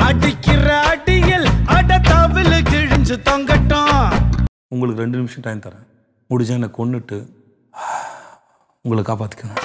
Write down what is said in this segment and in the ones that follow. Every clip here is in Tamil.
அடிக்கிற அடியில் அட தவில கிழிஞ்சு தொங்கட்டும் உங்களுக்கு ரெண்டு நிமிஷம் டைம் தரேன் முடிஞ்சா என்னை கொன்னுட்டு உங்களை காப்பாற்றிக்கணும்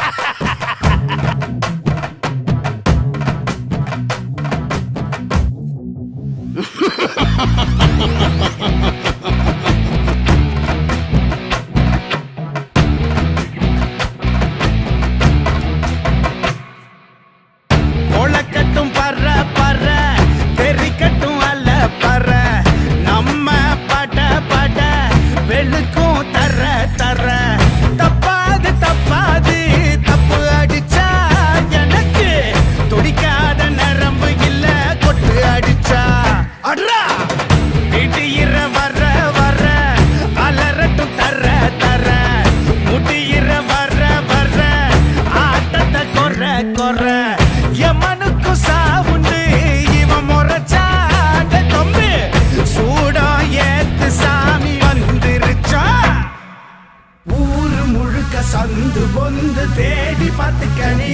கொளக்கட்டும் பற பற தெரிக்கட்டும் அல்ல பற நம்ம பட பட வெளுக்கும் தர தர தப்பாது தப்பாது தப்பு அடிச்சா எனக்கு துடிக்காத நரம்பு இல்ல கொட்டு அடிச்சா அட்ரா திடீர வர வர அலரட்டும் தர தர முடியிற வர வர ஆட்டத்தை கொற கொற எமனுக்கும் சாவுண்டு இவன் முறைச்சாட தொம்பு சூடம் ஏத்து சாமி வந்துருச்சா ஊரு முழுக்க சந்து பொந்து தேடி பார்த்துக்கணி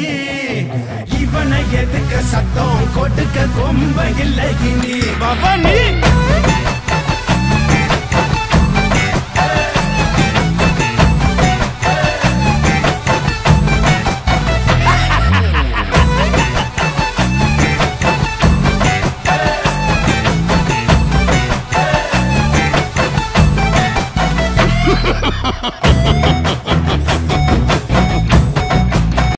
இவனை எதுக்க சத்தம் கொடுக்க கொம்ப இல்லை இனி பவனி